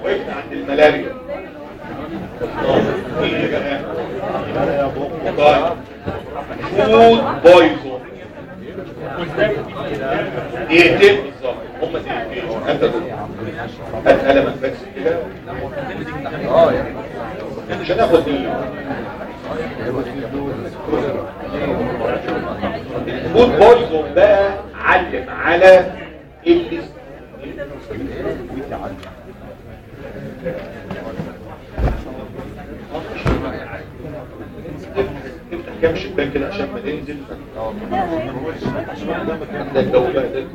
وقفنا عند الملاريا ايه بقى طيب فود بويزون دقيقتين بالظبط هم دقيقتين انت دول هات قلمك بس كده عشان اخد الفود بويزون بقى علم على اللي افتح كام شباك كده عشان ما ننزل ده الجو بقى ده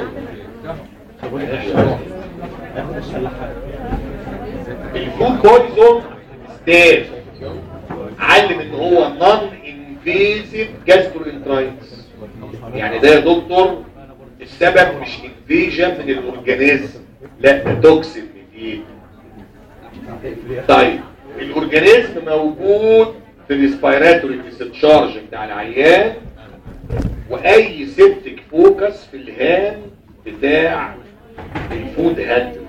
الفود بويزون ستاف علم ان هو نون انفيزيف جاستروانترايتس يعني ده يا دكتور السبب مش انفيجن من الاورجانيزم لا ده توكسين ميديت طيب الاورجانيزم موجود في الريسبيراتوري ديسشارج بتاع العيان واي سيبتك فوكس في الهان بتاع الفود هاند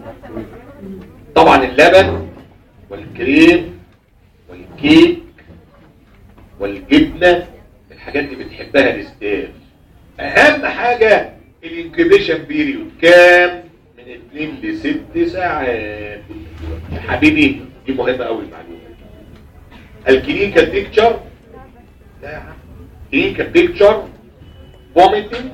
طبعا اللبن والكريم والكيك والجبنه الحاجات دي بتحبها الاستاف اهم حاجه الانكيبيشن بيريود كام من 2 ل 6 ساعات يا حبيبي دي مهمه قوي المعلومه الكلينيكال بيكتشر لا يا عم كلينيكال بيكتشر فوميتنج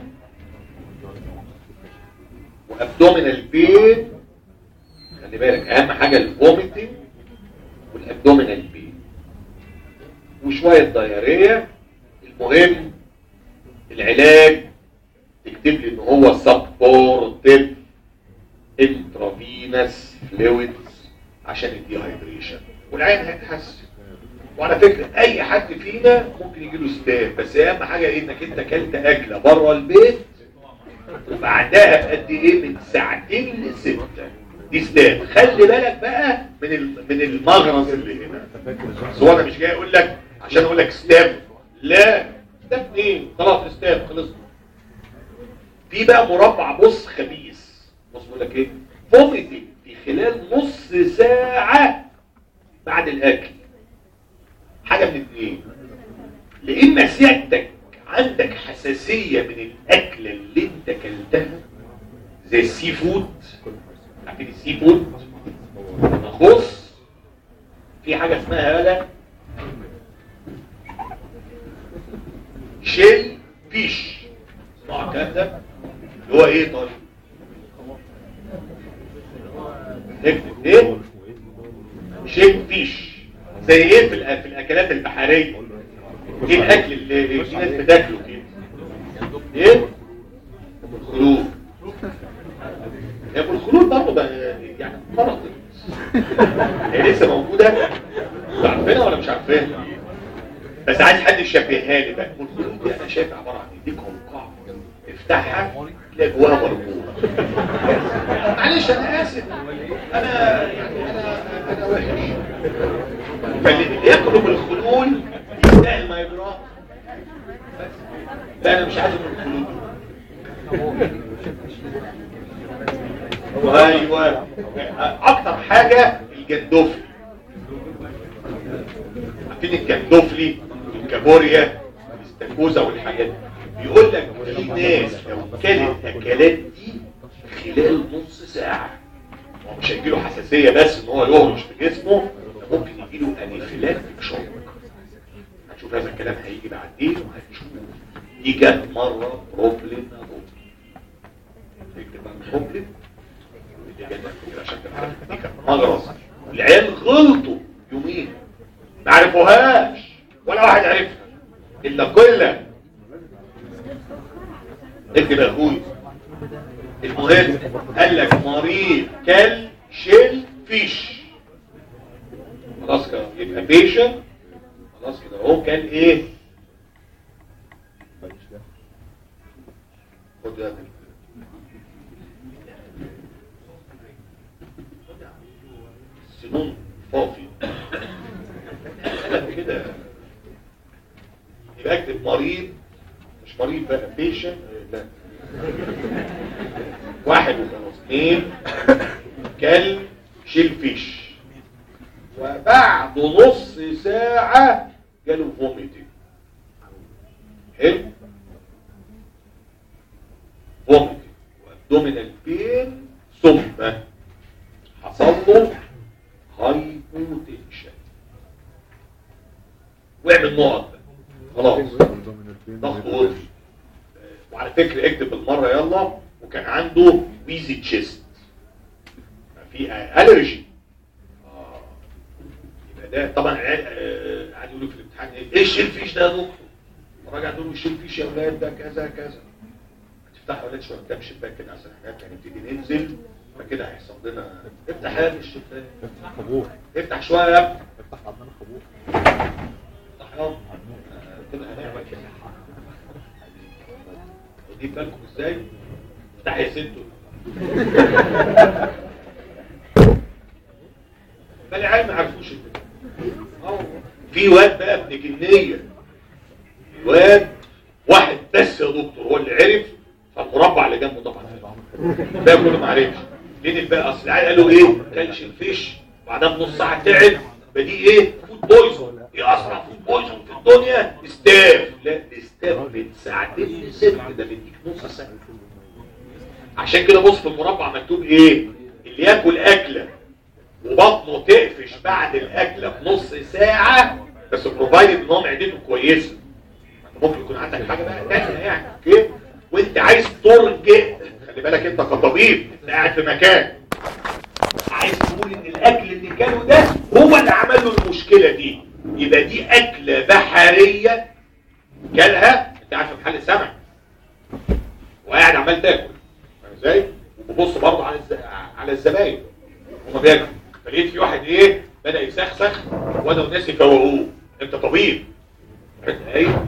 وابدومينال بين خلي بالك اهم حاجه الفوميتنج والابدومينال بين وشويه دايريه المهم العلاج تكتب لي ان هو سبورتيف انترافينس فلويدز عشان الديهايدريشن والعين هيتحسن وعلى فكره اي حد فينا ممكن يجي له ستاف بس اهم حاجه ايه انك انت اكلت اكله بره البيت وبعدها بقد ايه من ساعتين لسته دي ستاف خلي بالك بقى من ال- من المغرز اللي هنا بس هو انا مش جاي اقول لك عشان اقول لك ستاف لا ستاف ايه خلاص ستاف خلصنا في بقى مربع بص خبيث بص بقول لك ايه فوميتنج في خلال نص ساعه بعد الاكل حاجه من اتنين لان سيادتك عندك حساسيه من الاكله اللي انت اكلتها زي السي فود عارفين السي فود نخص في حاجه اسمها هلا شيل فيش اسمعوا الكلام ده اللي هو ايه طيب اكتب ايه شيل فيش زي ايه في, الأ- في الاكلات البحريه ايه الاكل اللي في ناس بتاكله كده ايه الخلود هي ابو الخلود برضه بقى يعني فرط هي لسه موجوده انتوا عارفينها ولا مش عارفينها بس عايز حد يشبهها لي بقى ابو الخلود دي انا شايف عباره عن ايه دي قوقعه افتحها تلاقي جواها مربوطه معلش انا اسف انا يعني انا انا وحش فاللي ياكلوا بالخلول يستاهل ما يجراه بس لا انا مش عايز اكل الخلول ايوه اكتر حاجه الجندوفلي عارفين الجندوفلي الكابوريا الاستاكوزا والحاجات دي بيقول لك في ناس لو كلت اكلات دي خلال نص ساعه هو مش هيجيله حساسيه بس ان هو يهرش في جسمه ده ممكن يجيله انيفيلاكتيك شوك هتشوف هذا الكلام هيجي بعدين وهتشوف دي جت مره بروبلم اكتب بقى بروبلم دي جت كده عشان تبقى عارف دي كانت مغرز العيال غلطوا يومين ما عرفوهاش ولا واحد عرفها الا كلها اكتب يا اخوي المهم قال لك مريض كل شيل فيش خلاص كده يبقى بيشن خلاص كده هو كان ايه خد يا ابني. سنون فاضي قال كده يبقى اكتب مريض مش مريض بقى بيشن لا واحد وخلاص اثنين كلب شيل فيش وبعد نص ساعة جاله فوميتنج حلو فوميتنج وابدومينال بين ثم حصل له هايبوتنشن واعمل نقط خلاص ضغط وطي وعلى فكرة اكتب بالمرة يلا وكان عنده ويزي تشيست في الرجي اه يبقى ده طبعا العيال آه، قعدوا يقولوا في الامتحان ايه ايش الفيش ده يا دكتور راجع تقول له ايش الفيش يا اولاد ده كذا كذا تفتح يا اولاد شويه قدام الشباك كده عشان احنا هنبتدي ننزل فكده هيحصل لنا افتح يا ابني الشباك افتح خبور افتح شويه يا ابني افتح عندنا خبور افتح يا ابني. آه، كده هنعمل كده ودي بالكم ازاي افتح يا ستو فالعيال ما عرفوش البتاع. أهو. في واد بقى ابن جنيه واد واحد بس يا دكتور هو اللي عرف فالمربع اللي جنبه طبعا ده كله ما عرفش ليه بقى اصل العيال قالوا ايه كلش الفيش بعدها بنص ساعه تعب بدي ايه فود بويزون ايه اسرع فود بويزون في الدنيا ستاف لا ستاف من ساعتين لست ده بيديك نص ساعه عشان كده بص في المربع مكتوب ايه اللي ياكل اكله وبطنه تقفش بعد الاكله بنص ساعه بس بروفايد ان هو معدته كويسه ممكن يكون عندك حاجه بقى تانية يعني اوكي وانت عايز ترجع خلي بالك انت كطبيب انت قاعد في مكان عايز تقول ان الاكل اللي كانوا ده هو اللي عمل له المشكله دي يبقى دي اكله بحريه كلها انت عارف في محل سمك وقاعد عمال تاكل فاهم ازاي وببص برضه على الز... على الزباين هما بياكلوا فلقيت في واحد ايه بدا يسخسخ وانا والناس يفوقوه انت طبيب انت ايه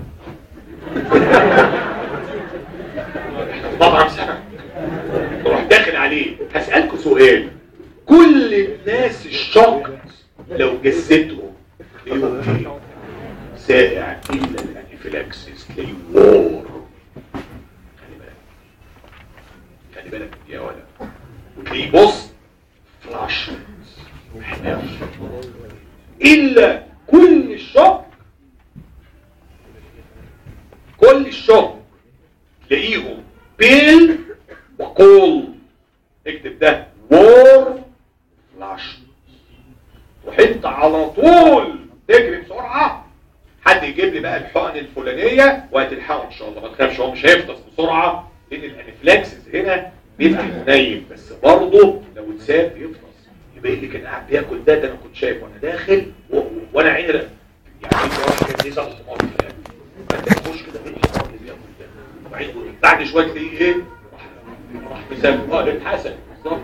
مطعم سمك تروح داخل عليه هسألكوا سؤال كل الناس الشوك لو جسدهم تلاقيهم ايه سائع الا الانفلاكسس تلاقيه وور خلي بالك خلي بالك يا ولد وتلاقيه بص فلاش الا كل الشوك كل الشوك تلاقيهم بيل وكول اكتب ده وور فلاش وانت على طول تجري بسرعه حد يجيب لي بقى الحقن الفلانيه وهتلحقه ان شاء الله ما تخافش هو مش هيفطس بسرعه لان الانفلاكسس هنا بيبقى منيم بس برضه لو اتساب يفطس يبقى اللي كان قاعد بياكل ده ده انا كنت شايف وانا داخل و... و- وانا عيني ر- يعني في واحد كان نزل حمار في الاكل فانت تخش كده في الحمار اللي بياكل ده وبعدين بعد شويه تلاقيه ايه راح- راح مساب اه ده اتحسن بالظبط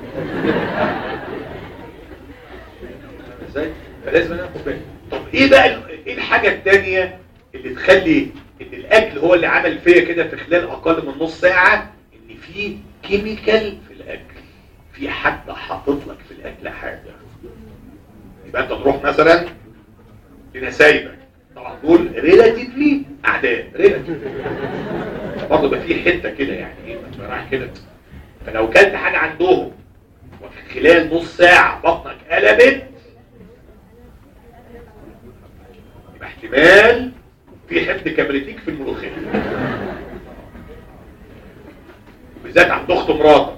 ازاي فلازم انا اخد بالي طب ايه بقى ال- ايه الحاجه الثانيه اللي تخلي ان الاكل هو اللي عمل فيا كده في خلال اقل من نص ساعه ان في كيميكال في الاكل في حد حاطط لك في الاكل حاجه يبقى انت تروح مثلا لنسايبك طبعا دول ريلاتيفلي اعداء ريلاتيفلي برضه بقى في حته كده يعني ايه ما رايح كده فلو كلت حاجه عندهم وفي خلال نص ساعه بطنك قلبت يبقى احتمال في حد كبريتيك في الملوخيه بالذات عند اخت مراتك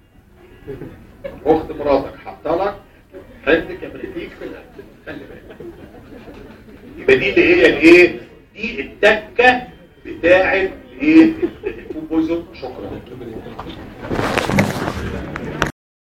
اخت مراتك حاطه لك حد كبريتيك في الاكل خلي بالك يبقى دي اللي هي الايه دي التكه بتاعه الايه الفوبوزون شكرا